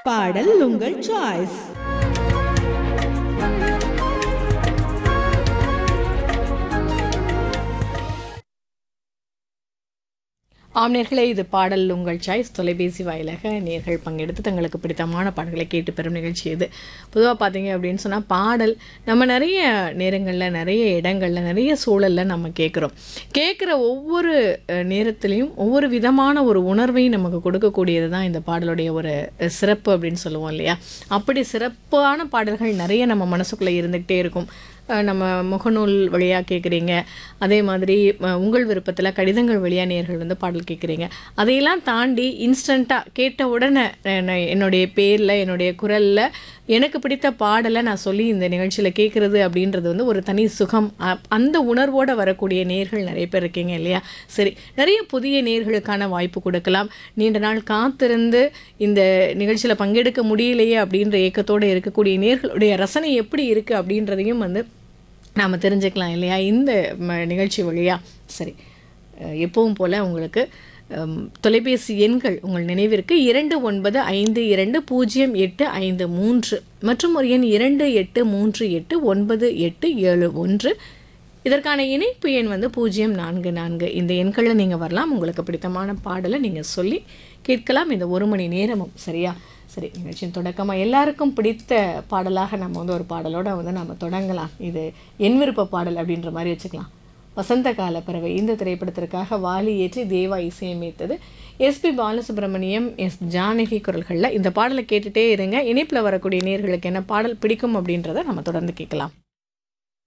பாடல் உங்கள் சாய்ஸ் ஆம்நேர்களே இது பாடல் உங்கள் சாய்ஸ் தொலைபேசி வாயிலாக நேர்கள் பங்கெடுத்து தங்களுக்கு பிடித்தமான பாடல்களை கேட்டு பெறும் நிகழ்ச்சி இது பொதுவாக பார்த்தீங்க அப்படின்னு சொன்னால் பாடல் நம்ம நிறைய நேரங்களில் நிறைய இடங்களில் நிறைய சூழலில் நம்ம கேட்குறோம் கேட்குற ஒவ்வொரு அஹ், நேரத்துலையும் ஒவ்வொரு விதமான ஒரு உணர்வையும் நமக்கு கொடுக்கக்கூடியது தான் இந்த பாடலுடைய ஒரு அஹ், சிறப்பு அப்படின்னு சொல்லுவோம் இல்லையா அப்படி சிறப்பான பாடல்கள் நிறைய நம்ம மனசுக்குள்ளே இருந்துக்கிட்டே இருக்கும் அஹ் நம்ம முகநூல் வழியாக கேட்குறீங்க அதே மாதிரி அஹ், உங்கள் விருப்பத்தில் கடிதங்கள் வழியாக நேர்கள் வந்து பாடல் கேட்குறீங்க அதையெல்லாம் தாண்டி இன்ஸ்டண்ட்டாக கேட்ட உடனே அஹ், நான் என்னுடைய பேரில் என்னுடைய குரலில் எனக்கு பிடித்த பாடலை நான் சொல்லி இந்த நிகழ்ச்சியில் கேட்குறது அப்படின்றது வந்து ஒரு தனி சுகம் அ- அந்த உணர்வோடு வரக்கூடிய நேர்கள் நிறைய பேர் இருக்கீங்க இல்லையா சரி நிறைய புதிய நேர்களுக்கான வாய்ப்பு கொடுக்கலாம் நீண்ட நாள் காத்திருந்து இந்த நிகழ்ச்சியில் பங்கெடுக்க முடியலையே அப்படின்ற ஏக்கத்தோடு இருக்கக்கூடிய நேர்களுடைய ரசனை எப்படி இருக்குது அப்படின்றதையும் வந்து நாம் தெரிஞ்சுக்கலாம் இல்லையா இந்த ம- நிகழ்ச்சி வழியா சரி அஹ் எப்பவும் போல் உங்களுக்கு ஹம், தொலைபேசி எண்கள் உங்கள் நினைவிற்கு இரண்டு ஒன்பது ஐந்து இரண்டு பூஜ்ஜியம் எட்டு ஐந்து மூன்று மற்றும் ஒரு எண் இரண்டு எட்டு மூன்று எட்டு ஒன்பது எட்டு ஏழு ஒன்று இதற்கான இணைப்பு எண் வந்து பூஜ்ஜியம் நான்கு நான்கு இந்த எண்களில் நீங்கள் வரலாம் உங்களுக்கு பிடித்தமான பாடலை நீங்கள் சொல்லி கேட்கலாம் இந்த ஒரு மணி நேரமும் சரியா சரி நிகழ்ச்சியின் தொடக்கமாக எல்லாருக்கும் பிடித்த பாடலாக நம்ம வந்து ஒரு பாடலோட வந்து நம்ம தொடங்கலாம் இது என் விருப்ப பாடல் அப்படின்ற மாதிரி வச்சுக்கலாம் வசந்த கால பறவை இந்த திரைப்படத்திற்காக வாலி ஏற்றி தேவா இசையமைத்தது எஸ்பி பாலசுப்ரமணியம் எஸ் ஜானகி குரல்களில் இந்த பாடலை கேட்டுட்டே இருங்க இணைப்பில் வரக்கூடிய நேர்களுக்கு என்ன பாடல் பிடிக்கும் அப்படின்றத நம்ம தொடர்ந்து கேட்கலாம்